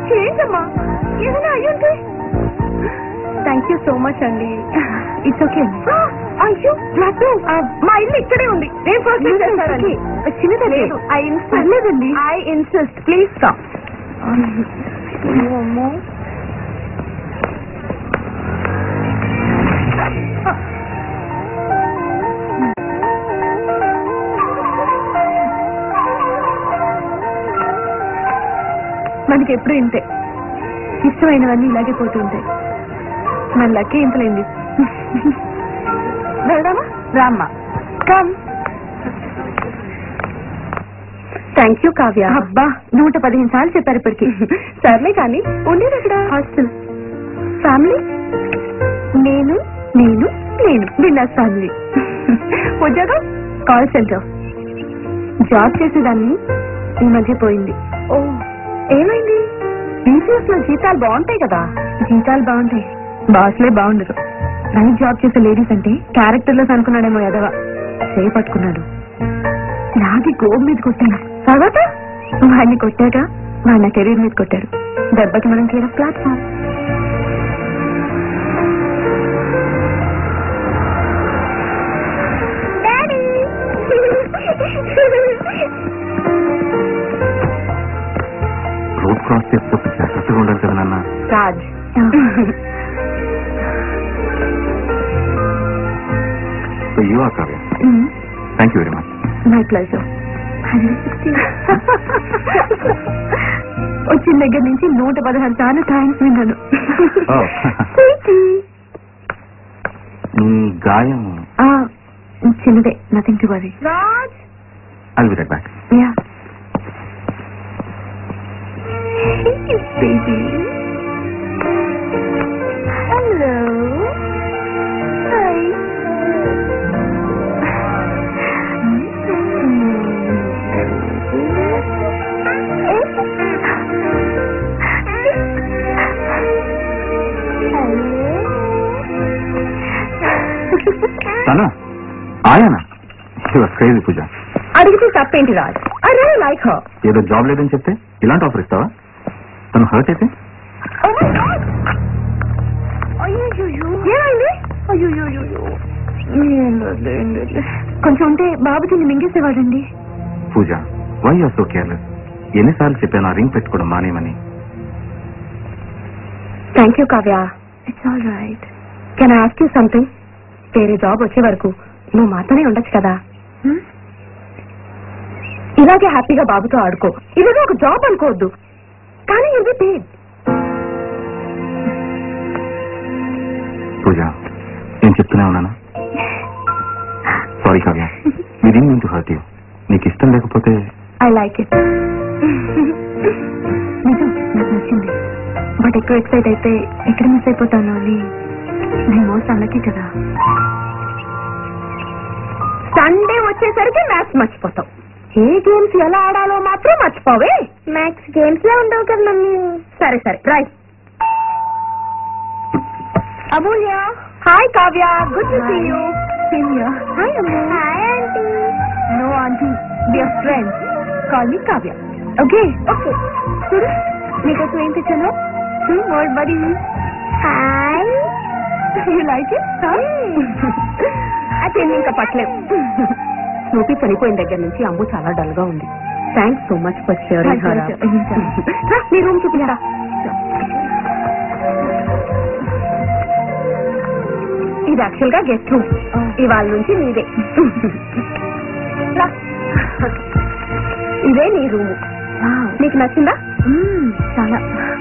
ఏంటమ్మా ఏదైనా అయ్యుంటే థ్యాంక్ యూ సో మచ్ అండి ఇట్స్ ఓకే అయ్యో నాకు మా ఇల్లు ఇక్కడే ఉంది నేను ఫస్ట్ చేస్తానండి చిన్నదే లేదు I insist I insist please come అమ్మో మనకి ఎప్పుడు ఇంతే ఇష్టమైనవన్నీ ఇలాగే పోతూ ఉంటాయి మన లక్కీ ఇంతలేంది వెళ్దామా రామ్మా కమ్ థ్యాంక్ యూ కావ్య అబ్బా నూట పదిహేను సార్లు చెప్పారు ఇప్పటికి సర్లే కానీ ఉండేది అక్కడ హాస్టల్ ఫ్యామిలీ నేను నేను నేను బిందాస్ ఫ్యామిలీ ఉద్యోగం కాల్ సెంటర్ జాబ్ చేసేదాన్ని ఈ మధ్య పోయింది ఓ ఏమైంది బీసీఎస్ లో జీతాలు బాగుంటాయి కదా జీతాలు బాగుంటాయి బాస్లే బాగుండరు నైట్ జాబ్ చేసే లేడీస్ అంటే క్యారెక్టర్ లెస్ అనుకున్నాడేమో ఎదవ చేయి పట్టుకున్నాడు నాది గోబ్ మీద కొట్టాను తర్వాత వాడిని కొట్టాక వాడి నా కెరీర్ మీద కొట్టాడు దెబ్బకి మనం కేర్ ప్లాట్ఫామ్ రోడ్ క్రాస్ చేసేటప్పుడు జాగ్రత్తగా ఉండాలి కదా నాన్న Raj so you are Kavya thank you very much my pleasure వచ్చిన దగ్గర నుంచి నూట పదహారు సార్లు థ్యాంక్స్ విన్నాను Oh. నీ గాయం ఆ, చిన్నదే nothing to worry Raj I be right back yeah baby. Hello. Hi. తన ఆయనా క్రేజీ పూజ అడిగితే తప్పేంటి Raj I really like her ఏదో జాబ్ లేదని చెప్తే ఇలాంటి ఆఫర్ ఇస్తావా తను హర్ట్ అయితే ఏమైంది కొంచెం ఉంటే బాబు తిని మింగేసేవాడండి Pooja why are so careless ఎన్నిసార్లు చెప్పాను ఆ రింగ్ పెట్టుకోవడం మానేమని thank you Kavya it's all right can I ask you something వేరే జాబ్ వచ్చే వరకు నువ్వు మాతోనే ఉండొచ్చు కదా Hmm? ఇలాగే హ్యాపీగా బాబుతో ఆడుకో ఇదేదో ఒక జాబ్ అనుకోవద్దు కానీ ఇది పేడ్ పూజ నేను చెప్తూనే ఉన్నానా సారీ కావ్య ఇది మీన్ టు హర్ట్ యూ నీకు ఇష్టం లేకపోతే ఐ లైక్ ఇట్ నిజం నాకు నచ్చింది బట్ ఎక్కువ ఎక్సైట్ అయితే ఎక్కడ మిస్ అయిపోతాను అని నేను మోస్ట్ అన్నకే కదా సండే వచ్చేసరికి మ్యాథ్స్ మర్చిపోతాం ఏ గేమ్స్ ఎలా ఆడాలో మాత్రం మర్చిపోవే మ్యాథ్స్ గేమ్స్ లో ఉండవు కదా మమ్మీ సరే సరే right Amulya hi Kavya good to see you hi Ammu hi aunty no aunty dear friend call me Kavya okay okay చూడు నీకోసం ఏం తెచ్చాను వర్డ్ బడి హాయ్ యూ లైక్ ఇట్ అదే ఇంకా పట్టలేదు స్నూపీ చనిపోయిన దగ్గర నుంచి అమ్ము చాలా డల్ గా ఉంది thanks so much for sharing నీ రూమ్ చూపించరా ఇది యాక్చువల్ గా గెస్ట్ రూమ్ ఇవాళ నుంచి నీదే రా. ఇదే నీ రూము నీకు నచ్చిందా చాలా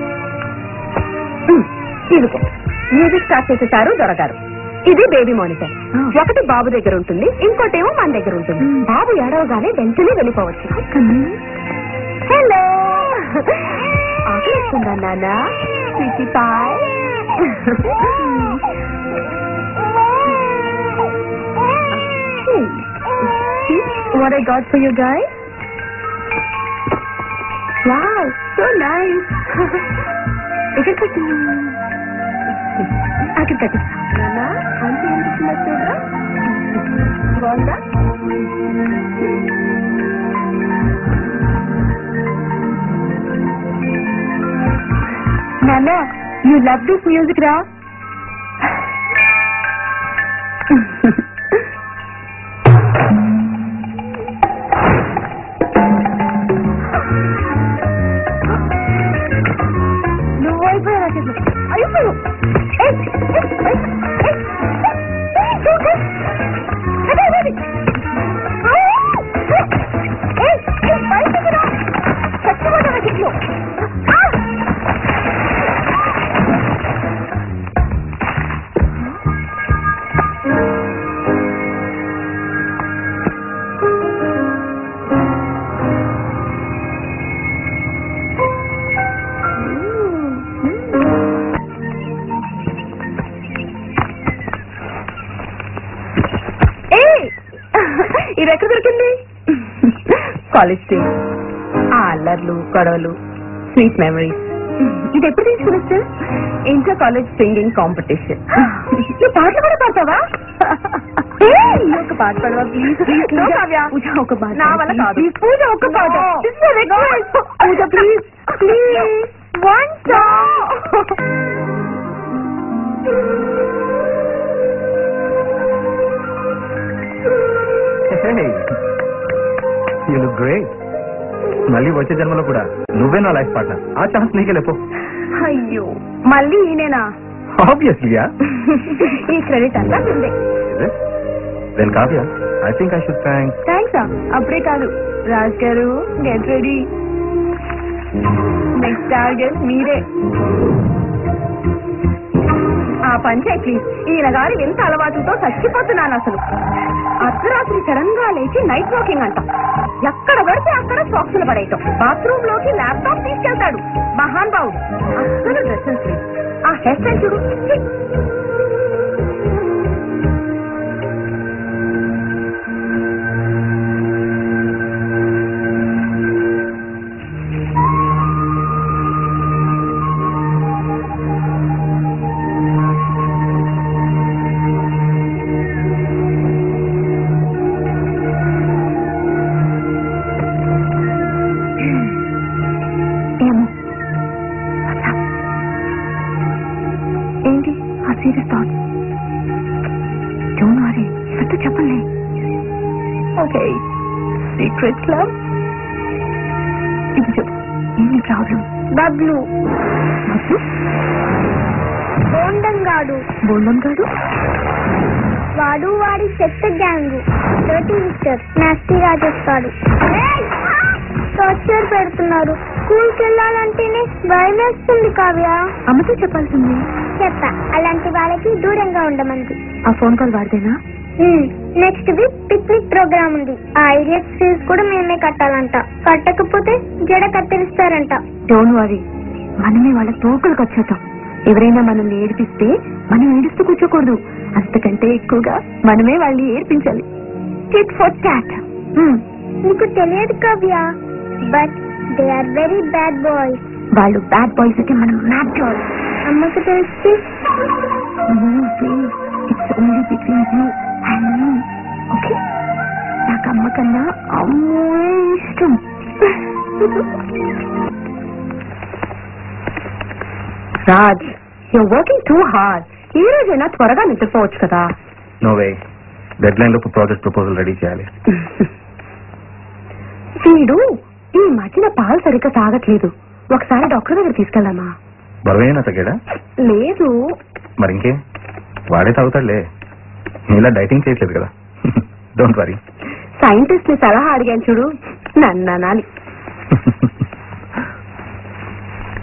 ఇదిగో మ్యూజిక్ స్టార్ట్ చేసేసారు దొరగారు ఇది బేబీ మానిటర్ ఒకటి బాబు దగ్గర ఉంటుంది ఇంకోటేమో మన దగ్గర ఉంటుంది బాబు ఏడవగానే వెంటనే వెళ్ళిపోవచ్చు హలో ఆకలిస్తుందా నాన్న sweetie pie What I got for you guys? Wow, so nice. ఇక్కడ కట్టు అక్కడ కట్టు నాన్న అంతే అనిపిస్తుందా చూడరా బాగుందా నాన్న యూ లవ్ దిస్ మ్యూజిక్ రా నువ్వు అయిపోయావు రాకేష్ అయిపోయావు ఏయ్, ఏయ్, ఏయ్, ఏయ్, ఏయ్, చూడు. అదే, అదే, అదే. ఏయ్, ఏయ్, బయటికి రా. చచ్చిపోతావు రాకేష్ నువ్వు. ఆ! ఏయ్! ఇది ఎక్కడ దొరికింది కాలేజ్ డే ఆ అల్లర్లు గొడవలు స్వీట్ మెమరీస్ ఇది ఎప్పుడు తీసుకుని ఇంటర్ కాలేజ్ సింగింగ్ కాంపిటీషన్ నువ్వు పాటలు కూడా పాడతావా ఏయ్, ఒక పాట పాడవా ప్లీజ్ No, Kavya. పూజ ఒక పాట నా వల్ల కాదు. Please, పూజ ఒక పాట No. This is a request. Pooja please please one song you look great మళ్ళీ వచ్చే జన్మలో కూడా నువ్వే నా లైఫ్ పార్ట్నర్ ఆ ఛాన్స్ నీకే లేపో అయ్యో మళ్ళీ ఈయనేనా ఆబ్వియస్లీ ఈ క్రెడిట్ అంతా నిందే then Kavya I think I should thank thanks అప్పుడే కాదు రాజ్ గారు గెట్ రెడీ నెక్స్ట్ టార్గెట్ మీరే ఆ పంచే ప్లీజ్ ఈయన గారి వింత అలవాటుతో చచ్చిపోతున్నాను అసలు అర్ధరాత్రి సడన్ గా లేచి నైట్ వాకింగ్ అంట ఎక్కడ పడితే అక్కడ సాక్సులు పడేయటం బాత్రూమ్ లోకి ల్యాప్టాప్ తీసుకెళ్తాడు మహాన్ బాబు అస్సలు డ్రెస్సెస్ లేవు ఆ హెయిర్ స్టైల్ చూడు ఛీ! ఏమో అచ్చా. ఏంటి ఆ సీరియస్ థాట్ డోంట్ వరీ ఎవరితో చెప్పలే ఓకే సీక్రెట్ క్లబ్ ఇది చెప్పు ఏంటి ప్రాబ్లం బబ్లు బోండంగాడు బోండం గాడు వాడు వాడి చెత్త గ్యాంగ్ డర్టీ మిస్టర్ నాస్టీ రాజేస్తాడు టార్చర్ పెడుతున్నారు స్కూల్కి వెళ్ళాలంటేనే భయం వేస్తుంది కావ్య అమ్మతో చెప్పాల్సింది చెప్పా అలాంటి వాళ్ళకి దూరంగా ఉండమంది ఆ ఫోన్ కాల్ వాడితేనా నెక్స్ట్ వీక్ పిక్నిక్ ప్రోగ్రామ్ ఉంది ఆ ఐడియస్ ఫీజు కూడా మేమే కట్టాలంట కట్టకపోతే జడ కత్తిరిస్తారంట డోంట్ వరీ మనమే వాళ్ళ తోకలకు వచ్చేద్దాం ఎవరైనా మనల్ని ఏడిపిస్తే మనం ఏడుస్తూ కూర్చోకూడదు అంతకంటే ఎక్కువగా మనమే వాళ్ళని ఏడిపించాలి టిట్ ఫర్ టాట్ నీకు తెలియదు Kavya but they are very bad boys వాళ్ళు బ్యాడ్ బాయ్స్ అయితే మనం మ్యాడ్ బాయ్స్ అమ్మకు తెలిసి it's only between you and me okay నాకు అమ్మ కన్నా అమ్మో ఇష్టం Raj you working too hard ఈ రోజైనా త్వరగా నిద్రపోవచ్చు కదా నో వే డెడ్ లైన్ లోపు ప్రాజెక్ట్ ప్రపోజల్ రెడీ చేయాలి వీడు ఈ మధ్యన పాలు సరిగ్గా తాగట్లేదు ఒకసారి డాక్టర్ దగ్గర తీసుకెళ్దామా బరువైనా తగ్గాడా లేదు మరి ఇంకే వాడే తాగుతాడులే నీలా డైటింగ్ చేయట్లేదు కదా డోంట్ వరీ సైంటిస్ట్ ని సలహా అడిగాను చూడు నన్ను అనాలి